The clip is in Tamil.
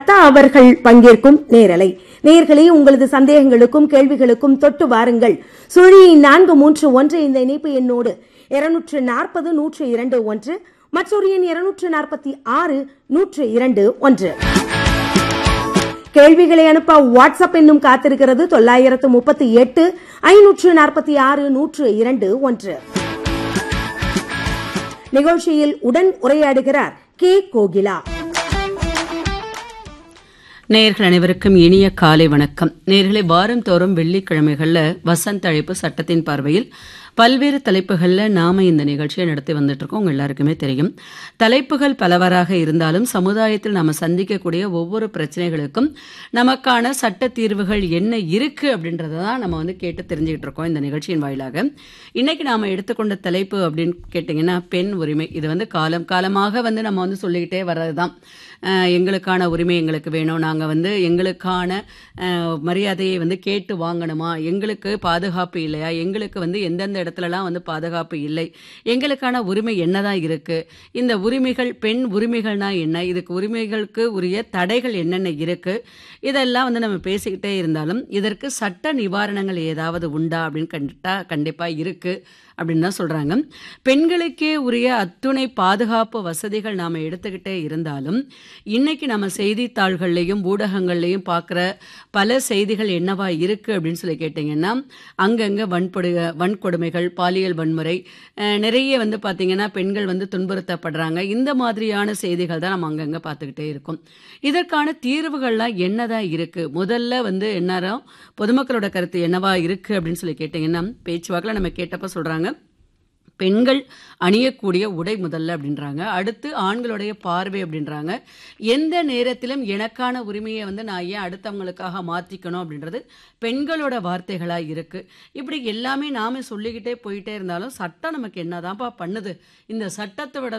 லதா அவர்கள் பங்கேற்கும் நேரலை நேர்களே உங்களது சந்தேகங்களுக்கும் கேள்விகளுக்கும் தொட்டு வாருங்கள் சுழி நான்கு மூன்று ஒன்று இந்த இணைப்பு எண்ணோடு இருநூற்று நாற்பது நூற்று இரண்டு ஒன்று மற்றொரு எண் இருநூற்று நாற்பத்தி ஆறு நூற்று இரண்டு ஒன்று கேள்விகளை அனுப்ப வாட்ஸ்அப் என்னும் காத்திருக்கிறது தொள்ளாயிரத்து முப்பத்தி எட்டு ஐநூற்று நாற்பத்தி ஆறு நூற்று இரண்டு ஒன்று நிகழ்ச்சியில் உடன் உரையாடுகிறார் கே கோகிலா நேயர்கள் அனைவருக்கும் இனிய காலை வணக்கம் நேர்களை வாரந்தோறும் வெள்ளிக்கிழமைகள்ல வசந்த் அழைப்பு சட்டத்தின் பார்வையில் பல்வேறு தலைப்புகளில் நாம இந்த நிகழ்ச்சியை நடத்தி வந்துட்டு இருக்கோம் உங்க எல்லாருக்குமே தெரியும் தலைப்புகள் பலவாறாக இருந்தாலும் சமுதாயத்தில் நம்ம சந்திக்கக்கூடிய ஒவ்வொரு பிரச்சனைகளுக்கும் நமக்கான சட்ட தீர்வுகள் என்ன இருக்கு அப்படின்றத தான் நம்ம வந்து கேட்டு தெரிஞ்சுக்கிட்டு இருக்கோம் இந்த நிகழ்ச்சியின் வாயிலாக இன்னைக்கு நாம எடுத்துக்கொண்ட தலைப்பு அப்படின்னு கேட்டிங்கன்னா பெண் உரிமை இது வந்து காலம் காலமாக வந்து நம்ம வந்து சொல்லிக்கிட்டே வர்றது தான் எங்களுக்கான உரிமை எங்களுக்கு வேணும் நாங்கள் வந்து எங்களுக்கான அஹ், மரியாதையை வந்து கேட்டு வாங்கணுமா எங்களுக்கு பாதுகாப்பு இல்லையா எங்களுக்கு வந்து எந்தெந்த இடத்துலலாம் வந்து பாதுகாப்பு இல்லை எங்களுக்கான உரிமை என்னதான் இருக்கு இந்த உரிமைகள் பெண் உரிமைகள்னா என்ன இதுக்கு உரிமைகளுக்கு உரிய தடைகள் என்னென்ன இருக்கு இதெல்லாம் வந்து நம்ம பேசிக்கிட்டே இருந்தாலும் இதற்கு சட்ட நிவாரணங்கள் ஏதாவது உண்டா அப்படின்னு கண்டிட்டா கண்டிப்பா இருக்கு அப்படின்னு தான் சொல்றாங்க பெண்களுக்கே உரிய அத்துணை பாதுகாப்பு வசதிகள் நாம எடுத்துக்கிட்டே இருந்தாலும் இன்னைக்கு நம்ம செய்தித்தாள்கள்லையும் ஊடகங்கள்லையும் பார்க்குற பல செய்திகள் என்னவா இருக்கு அப்படின்னு சொல்லி கேட்டிங்கன்னா அங்கங்க வன்படு வன்கொடுமைகள் பாலியல் வன்முறை அஹ், நிறைய வந்து பார்த்தீங்கன்னா பெண்கள் வந்து துன்புறுத்தப்படுறாங்க இந்த மாதிரியான செய்திகள் தான் நம்ம அங்கங்க பார்த்துக்கிட்டே இருக்கோம் இதற்கான தீர்வுகள்லாம் என்னதான் இருக்கு முதல்ல வந்து என்னரும் பொதுமக்களோட கருத்து என்னவா இருக்கு அப்படின்னு சொல்லி கேட்டிங்கன்னா பேச்சுவாக்கில் நம்ம கேட்டப்ப சொல்றாங்க பெண்கள் அணியக்கூடிய உடை முதல்ல அப்படின்றாங்க அடுத்து ஆண்களுடைய பார்வை அப்படின்றாங்க எந்த நேரத்திலும் எனக்கான உரிமையை வந்து நான் ஏன் அடுத்தவங்களுக்காக மாற்றிக்கணும் அப்படின்றது பெண்களோட வார்த்தைகளாக இருக்கு இப்படி எல்லாமே நாம சொல்லிக்கிட்டே போயிட்டே இருந்தாலும் சட்டம் நமக்கு என்னதான்ப்பா பண்ணுது இந்த சட்டத்தை விட